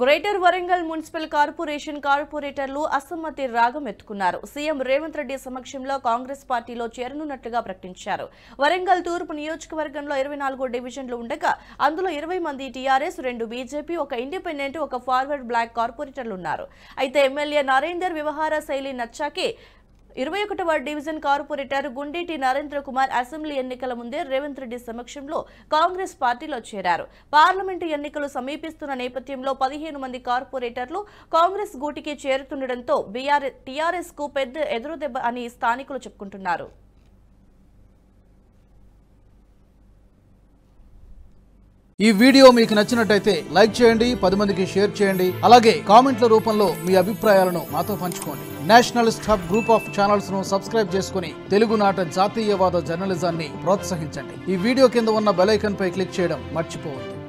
greater Warangal municipal corporation కార్పొరేటర్లు అసమ్మతి రాగం ఎత్తుకున్నారు సీఎం రేవంత్ రెడ్డి సమక్షంలో కాంగ్రెస్ పార్టీలో చేరనున్నట్లుగా ప్రకటించారు వరంగల్ తూర్పు నియోజకవర్గంలో ఇరవై నాలుగు డివిజన్లు ఉండగా అందులో ఇరవై మంది టీఆర్ఎస్ రెండు బీజేపీ ఒక ఇండిపెండెంట్ ఒక ఫార్వర్డ్ బ్లాక్ కార్పొరేటర్లు ఉన్నారు అయితే ఎమ్మెల్యే నరేందర్ వ్యవహార శైలి నచ్చాకే ఇరవై ఒకటవ division corporator Gundeti Narendra Kumar assembly ఎన్నికల ముందే రేవంత్ రెడ్డి సమక్షంలో కాంగ్రెస్ పార్టీలో చేరారు పార్లమెంటు ఎన్నికలు సమీపిస్తున్న నేపథ్యంలో పదిహేను మంది కార్పొరేటర్లు కాంగ్రెస్ గూటికి చేరుతుండటంతో బీఆర్ టీఆర్ఎస్ కు పెద్ద ఎదురుదెబ్బ అని స్థానికులు చెప్పుకుంటున్నారు ఈ వీడియో మీకు నచ్చినట్టయితే లైక్ చేయండి పది మందికి షేర్ చేయండి అలాగే కామెంట్ల రూపంలో మీ అభిప్రాయాలను మాతో పంచుకోండి nationalist hub group of channels ను సబ్స్క్రైబ్ చేసుకుని తెలుగునాట జాతీయవాద జర్నలిజాన్ని ప్రోత్సహించండి ఈ వీడియో కింద ఉన్న బెల్ ఐకాన్ పై క్లిక్ చేయడం మర్చిపోవద్దు